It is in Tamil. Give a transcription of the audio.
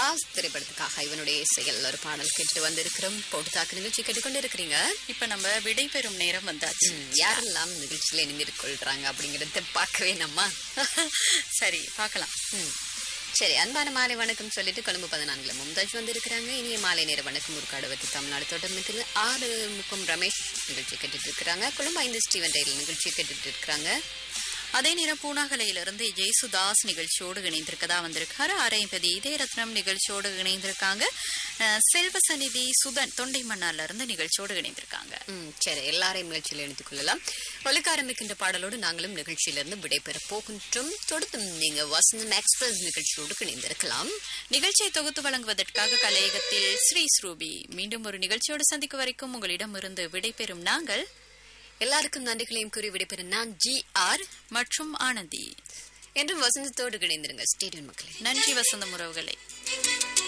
யேசுதாஸ் திரைப்படத்துக்காக இவனுடைய இசையில் ஒரு பாடல் கேட்டு வந்திருக்கிறோம் போட்டு தாக்கு நிகழ்ச்சி கேட்டுக்கொண்டு இருக்கிறீங்க இப்ப நம்ம விடைபெறும் நேரம் வந்தாச்சு ம், யாரெல்லாம் நிகழ்ச்சியில இணைந்து கொள்றாங்க அப்படிங்கறத பார்க்கவே நம்ம சரி பார்க்கலாம் ம். சரி அன்பான மாலை வணக்கம் சொல்லிட்டு கொழும்பு பதினான்குல மும்தாஜ் வந்திருக்கிறாங்க இனிய மாலை நேர வணக்கம் ஒரு கடவத்து தமிழ்நாடு தொடர்மத்தில் ஆறு முக்கம் ரமேஷ் நிகழ்ச்சி கேட்டுட்டு இருக்கிறாங்க கொழும்பு ஐந்து ஸ்டீவன் டெய்லர் நிகழ்ச்சி கேட்டுட்டு இருக்கிறாங்க அதே நேரம் பூனாகலையிலிருந்து ஜெய்சுதாஸ் நிகழ்ச்சியோடு இணைந்திருக்கதா வந்திருக்காரு அரைம்பதி இதய ரத்னம் நிகழ்ச்சியோடு இணைந்திருக்காங்க அஹ், செல்வ சந்நிதி சுதன் தொண்டை மன்னார்ல இருந்து நிகழ்ச்சியோடு இணைந்திருக்காங்க ம், சரி எல்லாரையும் நிகழ்ச்சியில் இணைத்துக் கொள்ளலாம் ஒழுக்க ஆரம்பிக்கின்ற பாடலோடு நாங்களும் நிகழ்ச்சியிலிருந்து விடைபெற போகின்றோம் தொடர்ந்தும் நீங்க வசந்தம் எக்ஸ்பிரஸ் நிகழ்ச்சியோடு இணைந்திருக்கலாம் நிகழ்ச்சியை தொகுத்து வழங்குவதற்காக கலையகத்தில் ஸ்ரீ ஸ்ரூபி மீண்டும் ஒரு நிகழ்ச்சியோடு சந்திக்கும் வரைக்கும் உங்களிடமிருந்து விடைபெறும் நாங்கள் எல்லாருக்கும் நன்றிகளையும் கூறி விடைபெறும் நான் ஜி ஆர் மற்றும் ஆனந்தி என்றும் வசந்தத்தோடு இணைந்திருங்க ஸ்டேடியம் மக்களே நன்றி வசந்தம் உறவுகளை